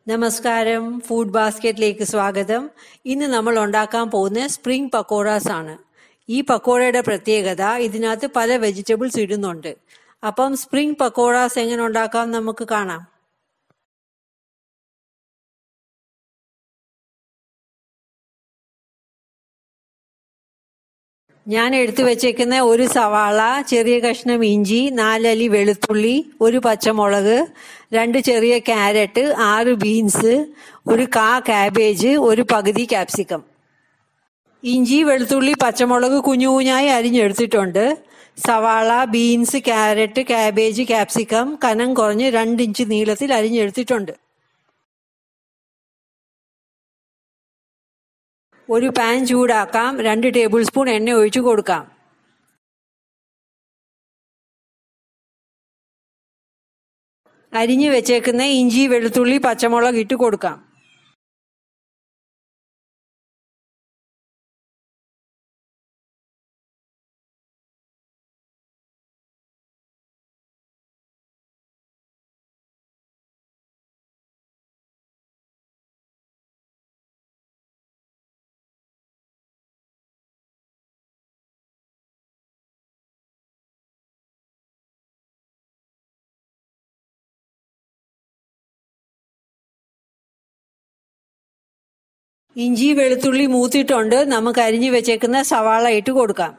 നമസ്കാരം ഫുഡ് ബാസ്ക്കറ്റിലേക്ക് സ്വാഗതം ഇന്ന് നമ്മൾ ഉണ്ടാക്കാൻ പോകുന്ന സ്പ്രിംഗ് പക്കോടാസ് ആണ് ഈ പക്കോടയുടെ പ്രത്യേകത ഇതിനകത്ത് പല വെജിറ്റബിൾസ് ഇടുന്നുണ്ട് അപ്പം സ്പ്രിംഗ് പക്കോടാസ് എങ്ങനെ ഉണ്ടാക്കാം നമുക്ക് കാണാം ഞാൻ എടുത്തു വെച്ചേക്കുന്ന ഒരു സവാള ചെറിയ കഷ്ണം ഇഞ്ചി നാലല്ലി വെളുത്തുള്ളി ഒരു പച്ചമുളക് രണ്ട് ചെറിയ ക്യാരറ്റ് ആറ് ബീൻസ് ഒരു കാ കാബേജ് ഒരു പകുതി ക്യാപ്സിക്കം ഇഞ്ചി വെളുത്തുള്ളി പച്ചമുളക് കുഞ്ഞു കുഞ്ഞായി അരിഞ്ഞെടുത്തിട്ടുണ്ട് സവാള ബീൻസ് ക്യാരറ്റ് കാബേജ് ക്യാപ്സിക്കം കനം കുറഞ്ഞ് രണ്ട് ഇഞ്ച് നീളത്തിൽ അരിഞ്ഞെടുത്തിട്ടുണ്ട് ഒരു പാൻ ചൂടാക്കാം രണ്ട് ടേബിൾ സ്പൂൺ എണ്ണ ഒഴിച്ചു കൊടുക്കാം അരിഞ്ഞു വെച്ചേക്കുന്ന ഇഞ്ചി വെളുത്തുള്ളി പച്ചമുളക് ഇട്ട് കൊടുക്കാം ഇഞ്ചി വെളുത്തുള്ളി മൂത്തിട്ടുണ്ട് നമുക്ക് അരിഞ്ഞു വെച്ചേക്കുന്ന സവാള ഇട്ട് കൊടുക്കാം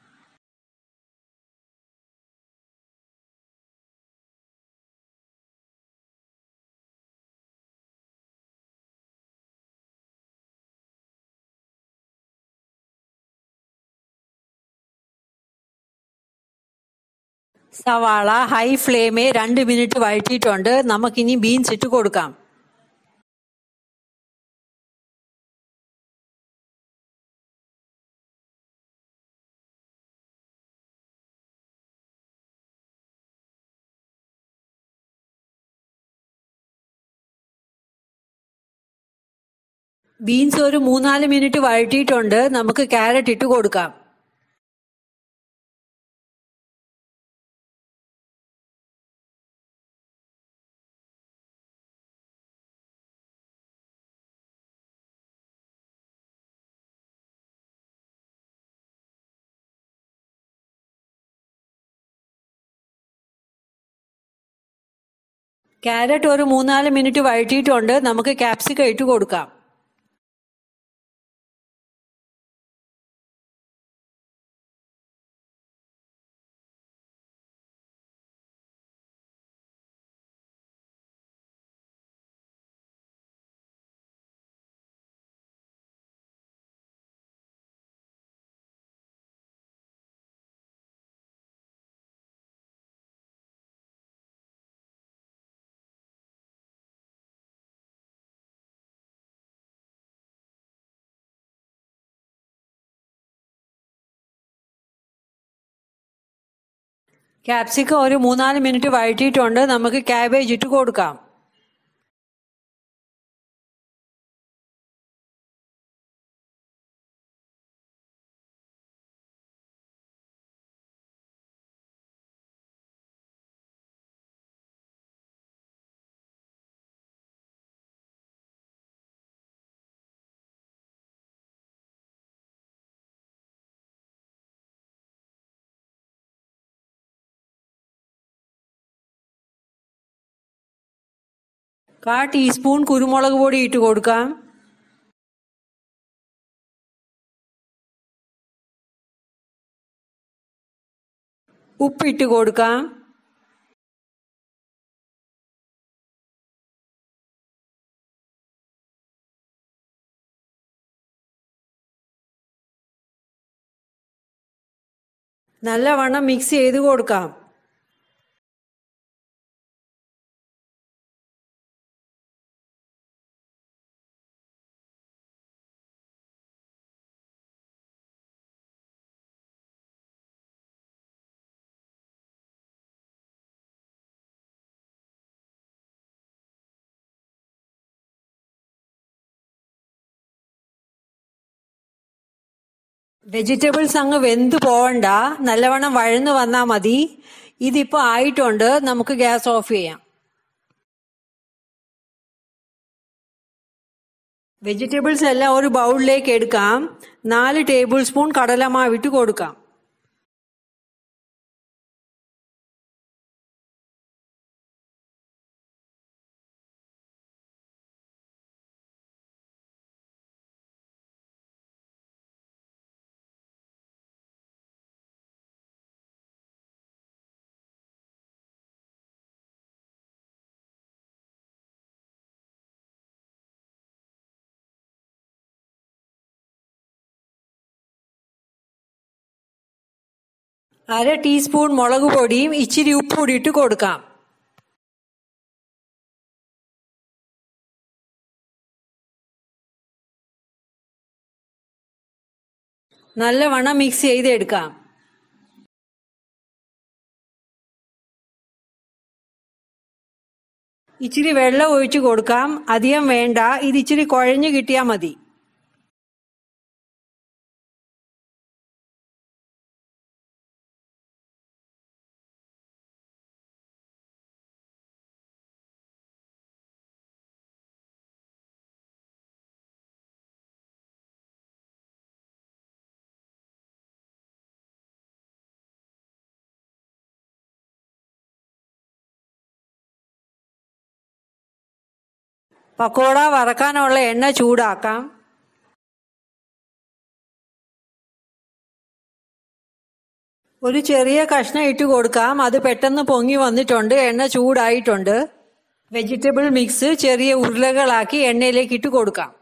സവാള ഹൈ ഫ്ലെയിമേ രണ്ട് മിനിറ്റ് വഴറ്റിയിട്ടുണ്ട് നമുക്കിനി ബീൻസ് ഇട്ട് കൊടുക്കാം ബീൻസ് ഒരു മൂന്നാല് മിനിറ്റ് വഴറ്റിയിട്ടുണ്ട് നമുക്ക് ക്യാരറ്റ് ഇട്ട് കൊടുക്കാം ക്യാരറ്റ് ഒരു മൂന്നാല് മിനിറ്റ് വഴറ്റിയിട്ടുണ്ട് നമുക്ക് ക്യാപ്സിക്കം ഇട്ട് കൊടുക്കാം ക്യാപ്സിക്കം ഒരു മൂന്നാല് മിനിറ്റ് വഴറ്റിയിട്ടുണ്ട് നമുക്ക് ക്യാബേജ് ഇട്ട് കൊടുക്കാം കാ ടീസ്പൂൺ കുരുമുളക് പൊടി ഇട്ട് കൊടുക്കാം ഉപ്പിട്ട് കൊടുക്കാം നല്ലവണ്ണം മിക്സ് ചെയ്ത് കൊടുക്കാം വെജിറ്റബിൾസ് അങ്ങ് വെന്ത് പോവണ്ട നല്ലവണ്ണം വഴന്നു വന്നാൽ മതി ഇതിപ്പോൾ ആയിട്ടുണ്ട് നമുക്ക് ഗ്യാസ് ഓഫ് ചെയ്യാം വെജിറ്റബിൾസ് എല്ലാം ഒരു ബൗളിലേക്ക് എടുക്കാം നാല് ടേബിൾ സ്പൂൺ കടലമാവിട്ട് കൊടുക്കാം അര ടീസ്പൂൺ മുളക് പൊടിയും ഇച്ചിരി ഉപ്പ് കൂടി ഇട്ട് കൊടുക്കാം നല്ലവണ്ണം മിക്സ് ചെയ്തെടുക്കാം ഇച്ചിരി വെള്ളം ഒഴിച്ചു കൊടുക്കാം അധികം വേണ്ട ഇത് ഇച്ചിരി കുഴഞ്ഞു കിട്ടിയാൽ മതി പക്കോട വറക്കാനുള്ള എണ്ണ ചൂടാക്കാം ഒരു ചെറിയ കഷ്ണം ഇട്ട് കൊടുക്കാം അത് പെട്ടെന്ന് പൊങ്ങി വന്നിട്ടുണ്ട് എണ്ണ ചൂടായിട്ടുണ്ട് വെജിറ്റബിൾ മിക്സ് ചെറിയ ഉരുളകളാക്കി എണ്ണയിലേക്ക് ഇട്ട് കൊടുക്കാം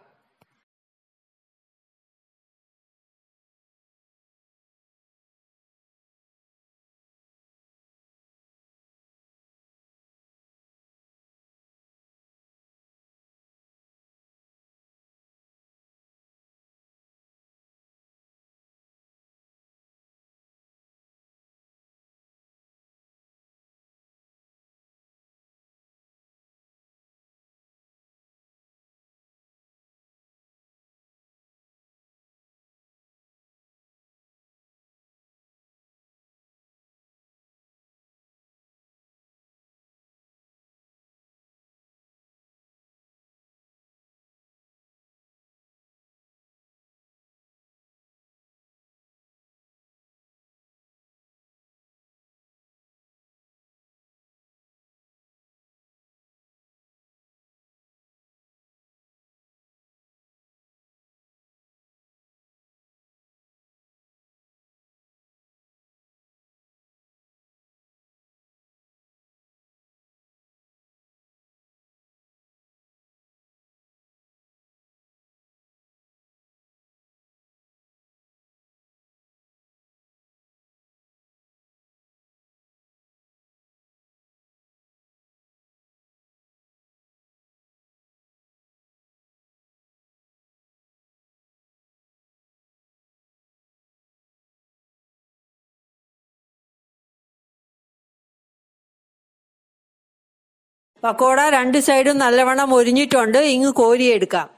പക്കോട രണ്ട് സൈഡും നല്ലവണ്ണം ഒരിഞ്ഞിട്ടുണ്ട് ഇങ്ങ് കോരിയെടുക്കാം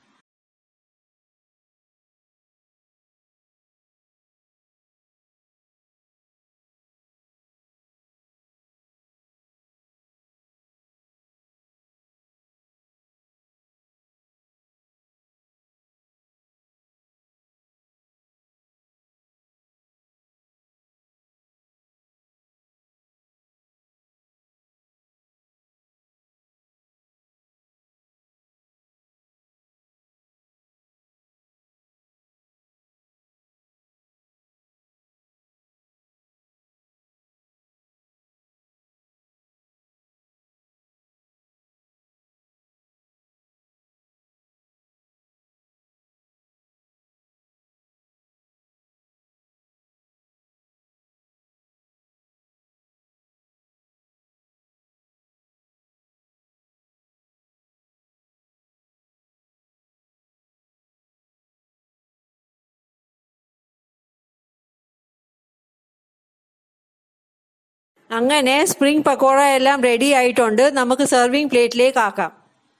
അങ്ങനെ സ്പ്രിംഗ് പക്കോട എല്ലാം റെഡി ആയിട്ടുണ്ട് നമുക്ക് സെർവിങ് പ്ലേറ്റിലേക്ക് ആക്കാം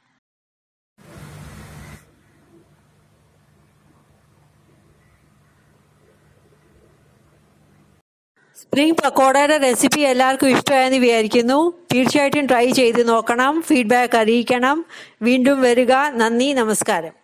സ്പ്രിംഗ് പക്കോടയുടെ റെസിപ്പി എല്ലാവർക്കും ഇഷ്ടമായെന്ന് വിചാരിക്കുന്നു തീർച്ചയായിട്ടും ട്രൈ ചെയ്ത് നോക്കണം ഫീഡ്ബാക്ക് അറിയിക്കണം വീണ്ടും വരിക നന്ദി നമസ്കാരം